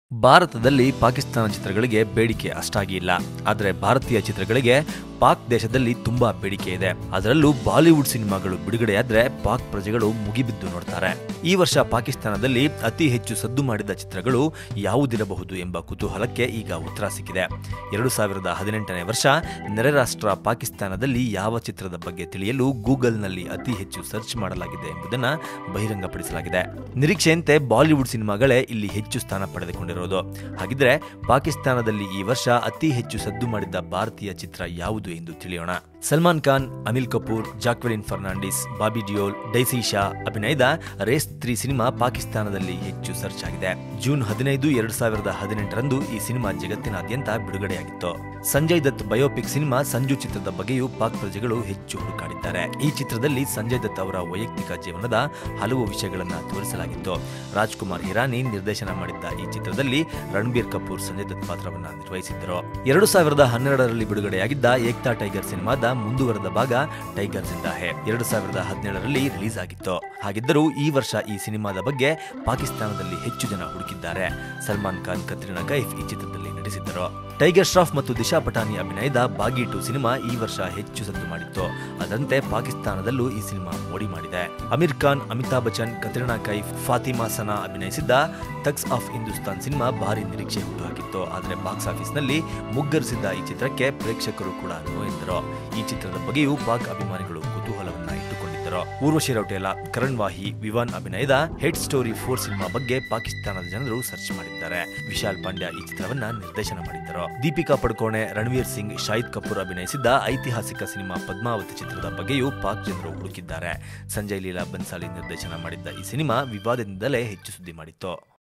ಭಾರತದಲ್ಲಿ ಪಾಕಿಸ್ತಾನ ಚಿತ್ರಗಳಿಗೆ ಬೇಡಿಕೆ ಅಷ್ಟಾಗಿ ಇಲ್ಲ ಆದರೆ ಭಾರತೀಯ ಚಿತ್ರಗಳಿಗೆ ಪಾಕ್ ದೇಶದಲ್ಲಿ ತುಂಬಾ ಬೇಡಿಕೆ ಇದೆ ಅದರಲ್ಲೂ ಬಾಲಿವುಡ್ ಸಿನಿಮಾಗಳು ಬಿಡುಗಡೆಯಾದ್ರೆ ಪಾಕ್ ಪ್ರಜೆಗಳು ಮುಗಿಬಿದ್ದು ನೋಡ್ತಾರೆ ಈ ವರ್ಷ ಪಾಕಿಸ್ತಾನದಲ್ಲಿ ಅತಿ ಹೆಚ್ಚು ಸದ್ದು ಮಾಡಿದ ಚಿತ್ರಗಳು ಯಾವುದಿರಬಹುದು ಎಂಬ ಕುತೂಹಲಕ್ಕೆ ಈಗ ಉತ್ತರ ಸಿಕ್ಕಿದೆ ಎರಡು ಸಾವಿರದ ಹದಿನೆಂಟನೇ ವರ್ಷ ನೆರೆ ರಾಷ್ಟ್ರ ಪಾಕಿಸ್ತಾನದಲ್ಲಿ ಯಾವ ಚಿತ್ರದ ಬಗ್ಗೆ ತಿಳಿಯಲು ಗೂಗಲ್ನಲ್ಲಿ ಅತಿ ಹೆಚ್ಚು ಸರ್ಚ್ ಮಾಡಲಾಗಿದೆ ಎಂಬುದನ್ನು ಬಹಿರಂಗಪಡಿಸಲಾಗಿದೆ ನಿರೀಕ್ಷೆಯಂತೆ ಬಾಲಿವುಡ್ ಸಿನಿಮಾಗಳೇ ಇಲ್ಲಿ ಹೆಚ್ಚು ಸ್ಥಾನ ಪಡೆದುಕೊಂಡಿರೋದು ಹಾಗಿದ್ರೆ ಪಾಕಿಸ್ತಾನದಲ್ಲಿ ಈ ವರ್ಷ ಅತಿ ಹೆಚ್ಚು ಸದ್ದು ಮಾಡಿದ್ದ ಭಾರತೀಯ ಚಿತ್ರ ಯಾವುದು ಎಂದು ತಿಳಿಯೋಣ ಸಲ್ಮಾನ್ ಖಾನ್ ಅನಿಲ್ ಕಪೂರ್ ಜಾಕ್ವೆಲಿನ್ ಫರ್ನಾಂಡಿಸ್ ಬಾಬಿ ಡಿಯೋಲ್ ಡೈಸಿ ಶಾ ಅಭಿನಯದ ರೇಸ್ ತ್ರೀ ಸಿನಿಮಾ ಪಾಕಿಸ್ತಾನದಲ್ಲಿ ಹೆಚ್ಚು ಸರ್ಚ್ ಆಗಿದೆ ಜೂನ್ ಹದಿನೈದು ಎರಡು ಸಾವಿರದ ಹದಿನೆಂಟರಂದು ಈ ಸಿನಿಮಾ ಜಗತ್ತಿನಾದ್ಯಂತ ಬಿಡುಗಡೆಯಾಗಿತ್ತು ಸಂಜಯ್ ದತ್ ಬಯೋಪಿಕ್ ಸಿನಿಮಾ ಸಂಜು ಚಿತ್ರದ ಬಗ್ಗೆಯೂ ಪಾಕ್ ಪ್ರಜೆಗಳು ಹೆಚ್ಚು ಹುಡುಕಾಡಿದ್ದಾರೆ ಈ ಚಿತ್ರದಲ್ಲಿ ಸಂಜಯ್ ದತ್ ಅವರ ವೈಯಕ್ತಿಕ ಜೀವನದ ಹಲವು ವಿಷಯಗಳನ್ನ ತೋರಿಸಲಾಗಿತ್ತು ರಾಜ್ಕುಮಾರ್ ಹಿರಾನಿ ನಿರ್ದೇಶನ ಮಾಡಿದ್ದ ಈ ಚಿತ್ರದಲ್ಲಿ ರಣಬೀರ್ ಕಪೂರ್ ಸಂಜಯ್ ದತ್ ಪಾತ್ರವನ್ನ ನಿರ್ವಹಿಸಿದ್ದರು ಎರಡು ಸಾವಿರದ ಹನ್ನೆರಡರಲ್ಲಿ ಬಿಡುಗಡೆಯಾಗಿದ್ದ ಏಕ್ತಾ ಟೈಗರ್ ಸಿನಿಮಾದ ಮುಂದುವರೆದ ಭಾಗ ಟೈಗರ್ ಜಿಂದಾ ಹೇ ಎರಡು ಸಾವಿರದ ಹದಿನೇಳರಲ್ಲಿ ರಿಲೀಸ್ ಆಗಿತ್ತು ಹಾಗಿದ್ದರೂ ಈ ವರ್ಷ ಈ ಸಿನಿಮಾದ ಬಗ್ಗೆ ಪಾಕಿಸ್ತಾನದಲ್ಲಿ ಹೆಚ್ಚು ಜನ ಹುಡುಕಿದ್ದಾರೆ ಸಲ್ಮಾನ್ ಖಾನ್ ಕತ್ರಿನಾ ಕೈಫ್ ಈ ಚಿತ್ರದಲ್ಲಿ ನಟಿಸಿದ್ದರು ಟೈಗರ್ ಶ್ರಾಫ್ ಮತ್ತು ದಿಶಾ ಪಟಾನಿ ಅಭಿನಯದ ಬಾಗಿ ಟು ಸಿನಿಮಾ ಈ ವರ್ಷ ಹೆಚ್ಚು ಸದ್ದು ಮಾಡಿತ್ತು ಅದರಂತೆ ಪಾಕಿಸ್ತಾನದಲ್ಲೂ ಈ ಸಿನಿಮಾ ಮೋಡಿ ಮಾಡಿದೆ ಅಮೀರ್ ಖಾನ್ ಅಮಿತಾಬ್ ಬಚ್ಚನ್ ಕತ್ರಿನಾ ಕೈಫ್ ಫಾತಿಮಾ ಸನಾ ಅಭಿನಯಿಸಿದ್ದ ತಕ್ಸ್ ಆಫ್ ಹಿಂದೂಸ್ತಾನ್ ಸಿನಿಮಾ ಭಾರಿ ನಿರೀಕ್ಷೆ ಹುಟ್ಟುಹಾಕಿತ್ತು ಆದರೆ ಬಾಕ್ಸ್ ಆಫೀಸ್ನಲ್ಲಿ ಮುಗ್ಗರಿಸಿದ್ದ ಈ ಚಿತ್ರಕ್ಕೆ ಪ್ರೇಕ್ಷಕರು ಕೂಡ ನೋ ಎಂದರು ಈ ಚಿತ್ರದ ಬಗ್ಗೆಯೂ ಪಾಕ್ ಅಭಿಮಾನಿಗಳು ಕುತೂಹಲವನ್ನ ಇಟ್ಟುಕೊಂಡಿದ್ದರು ಊರ್ವಶಿ ರೌಟೇಲಾ ಕರಣ್ ವಾಹಿ ವಿವಾನ್ ಅಭಿನಯದ ಹೆಡ್ ಸ್ಟೋರಿ ಫೋರ್ ಸಿನಿಮಾ ಬಗ್ಗೆ ಪಾಕಿಸ್ತಾನದ ಜನರು ಸರ್ಚ್ ಮಾಡಿದ್ದಾರೆ ವಿಶಾಲ್ ಪಾಂಡ್ಯ ಈ ಚಿತ್ರವನ್ನ ನಿರ್ದೇಶನ ಮಾಡಿದ್ದರು ದೀಪಿಕಾ ಪಡುಕೋಣೆ ರಣವೀರ್ ಸಿಂಗ್ ಶಾಹಿದ್ ಕಪೂರ್ ಅಭಿನಯಿಸಿದ್ದ ಐತಿಹಾಸಿಕ ಸಿನಿಮಾ ಪದ್ಮಾವತಿ ಚಿತ್ರದ ಬಗ್ಗೆಯೂ ಪಾಕ್ ಜನರು ಹುಡುಕಿದ್ದಾರೆ ಸಂಜಯ್ ಲೀಲಾ ಬನ್ಸಾಲಿ ನಿರ್ದೇಶನ ಮಾಡಿದ್ದ ಈ ಸಿನಿಮಾ ವಿವಾದದಿಂದಲೇ ಹೆಚ್ಚು ಸುದ್ದಿ ಮಾಡಿತ್ತು